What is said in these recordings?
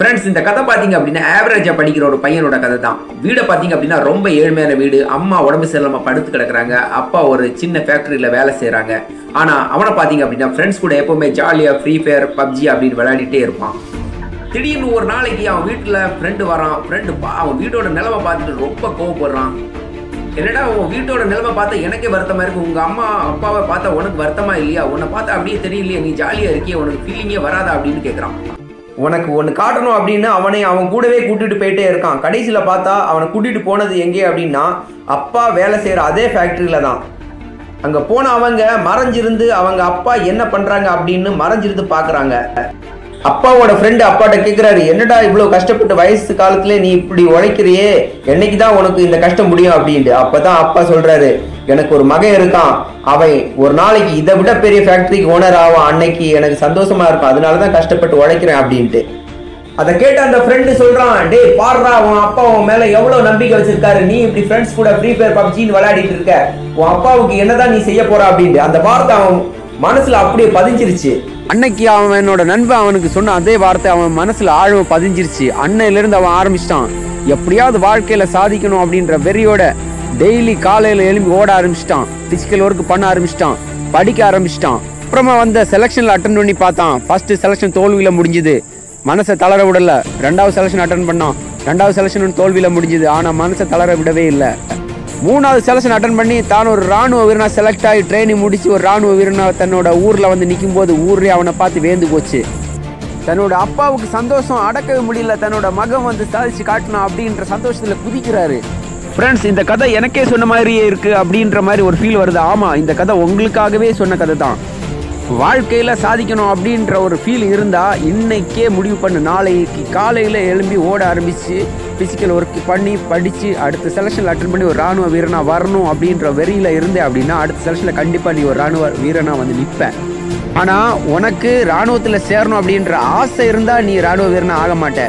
friends இந்த கதை பார்த்தீங்க அப்படின்னா ஆவரேஜாக படிக்கிற ஒரு பையனோட கதை தான் வீடை பார்த்தீங்க அப்படின்னா ரொம்ப ஏழ்மையான வீடு அம்மா உடம்பு சரியில்லாமல் படுத்து கிடக்குறாங்க அப்பா ஒரு சின்ன ஃபேக்ட்ரியில் வேலை செய்கிறாங்க ஆனால் அவனை பார்த்தீங்க அப்படின்னா ஃப்ரெண்ட்ஸ் கூட எப்போவுமே ஜாலியாக ஃப்ரீ ஃபயர் பப்ஜி அப்படின்னு விளையாடிட்டே இருப்பான் திடீர்னு ஒரு நாளைக்கு அவன் வீட்டில் ஃப்ரெண்டு வரான் ஃப்ரெண்டு அவன் வீட்டோட நிலைமை பார்த்துட்டு ரொம்ப கோவப்படுறான் என்னடா உன் வீட்டோட நிலைமை பார்த்தா எனக்கே வருத்தமா இருக்கு உங்க அம்மா அப்பாவை பார்த்தா உனக்கு வருத்தமா இல்லையா உன்னை பார்த்தா அப்படியே தெரியலையே நீ ஜாலியா இருக்கியே உனக்கு ஃபீலிங்கே வராதா அப்படின்னு கேட்குறான் உனக்கு ஒன்று காட்டணும் அப்படின்னு அவனை அவன் கூடவே கூட்டிட்டு போயிட்டே இருக்கான் கடைசியில் பார்த்தா அவனை கூட்டிட்டு போனது எங்கே அப்படின்னா அப்பா வேலை செய்கிற அதே ஃபேக்ட்ரியில தான் அங்கே போன அவங்க மறைஞ்சிருந்து அவங்க அப்பா என்ன பண்ணுறாங்க அப்படின்னு மறைஞ்சிருந்து பார்க்குறாங்க அப்பாவோட ஃப்ரெண்டு அப்பாட்ட கேட்குறாரு என்னடா இவ்வளோ கஷ்டப்பட்டு வயசு காலத்துல நீ இப்படி உழைக்கிறியே என்னைக்கு தான் உனக்கு இந்த கஷ்டம் முடியும் அப்படின்ட்டு அப்பதான் அப்பா சொல்றாரு எனக்கு ஒரு மகன் இருக்கான் அவன் ஒரு நாளைக்கு இதை விட பெரிய ஃபேக்டரிக்கு ஓனர் ஆவான் அன்னைக்கு எனக்கு சந்தோஷமா இருக்கும் அதனால தான் கஷ்டப்பட்டு உழைக்கிறேன் அப்படின்ட்டு அதை கேட்ட அந்த ஃப்ரெண்டு சொல்றான் டேய் பாடுறா உன் அப்பா உன் மேல எவ்வளவு நம்பிக்கை வச்சிருக்காரு நீ இப்படி ஃப்ரெண்ட்ஸ் கூட ஃப்ரீ ஃபயர் பப்ஜின்னு விளையாடிட்டு இருக்க உன் அப்பாவுக்கு என்னதான் நீ செய்ய போற அப்படின்ட்டு அந்த வார்த்தை அவன் மனசுல அப்படியே பதிஞ்சிருச்சு அன்னைக்கு அவனோட நண்பன் அவனுக்கு சொன்ன அதே வார்த்தை அவன் மனசுல ஆழமா பதிஞ்சிருச்சு அன்னையிலிருந்து அவன் ஆரம்பிச்சிட்டான் எப்படியாவது வாழ்க்கையில சாதிக்கணும் அப்படின்ற வெறியோட டெய்லி காலையில எழும்பி ஓட ஆரம்பிச்சிட்டான் பிசிக்கல் ஒர்க் பண்ண ஆரம்பிச்சிட்டான் படிக்க ஆரம்பிச்சிட்டான் அப்புறமா வந்த செலெக்ஷன்ல அட்டன் பண்ணி பார்த்தான் ஃபர்ஸ்ட் செலெக்ஷன் தோல்வியில முடிஞ்சுது மனசை தளர விடல ரெண்டாவது செலெக்ஷன் அட்டன் பண்ணான் ரெண்டாவது செலெக்ஷன் தோல்வியில முடிஞ்சுது ஆனா மனசை தளர விடவே இல்லை மூணாவது செலெக்ஷன் அட்டன் பண்ணி தான் ஒரு ராணுவ வீரனா செலக்ட் ஆகி ட்ரைனிங் முடிச்சு ஒரு ராணுவ வீரனா தன்னோட ஊர்ல வந்து நிற்கும் போது ஊரே அவனை பார்த்து வேந்து போச்சு தன்னோட அப்பாவுக்கு சந்தோஷம் அடக்கவே முடியல தன்னோட மகன் வந்து சாதிச்சு காட்டணும் அப்படின்ற சந்தோஷத்துல குதிக்கிறாரு ஃப்ரெண்ட்ஸ் இந்த கதை எனக்கே சொன்ன மாதிரியே இருக்கு அப்படின்ற மாதிரி ஒரு ஃபீல் வருது ஆமா இந்த கதை உங்களுக்காகவே சொன்ன கதை தான் வாழ்க்கையில சாதிக்கணும் அப்படின்ற ஒரு ஃபீல் இருந்தா இன்னைக்கே முடிவு பண்ணு நாளைக்கு காலையில எழும்பி ஓட ஆரம்பிச்சு பிசிக்கல் ஒர்க் பண்ணி படிச்சு அடுத்த செலெக்ஷன்ல அட்டன் பண்ணி ஒரு ராணுவ வீரனா வரணும் அப்படின்ற வெறியில இருந்தே அப்படின்னா அடுத்த செலெக்ஷன்ல கண்டிப்பா நீ ஒரு ராணுவ வீரனா வந்து நிற்ப ஆனா உனக்கு ராணுவத்துல சேரணும் அப்படின்ற ஆசை இருந்தா நீ ராணுவ வீரனா ஆக மாட்ட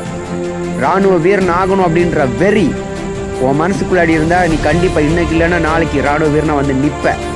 ராணுவ வீரன் ஆகணும் அப்படின்ற வெறி உன் மனசுக்குள்ளாடி இருந்தா நீ கண்டிப்பா இன்னைக்கு இல்லைன்னா நாளைக்கு ராணுவ வீரனா வந்து நிற்ப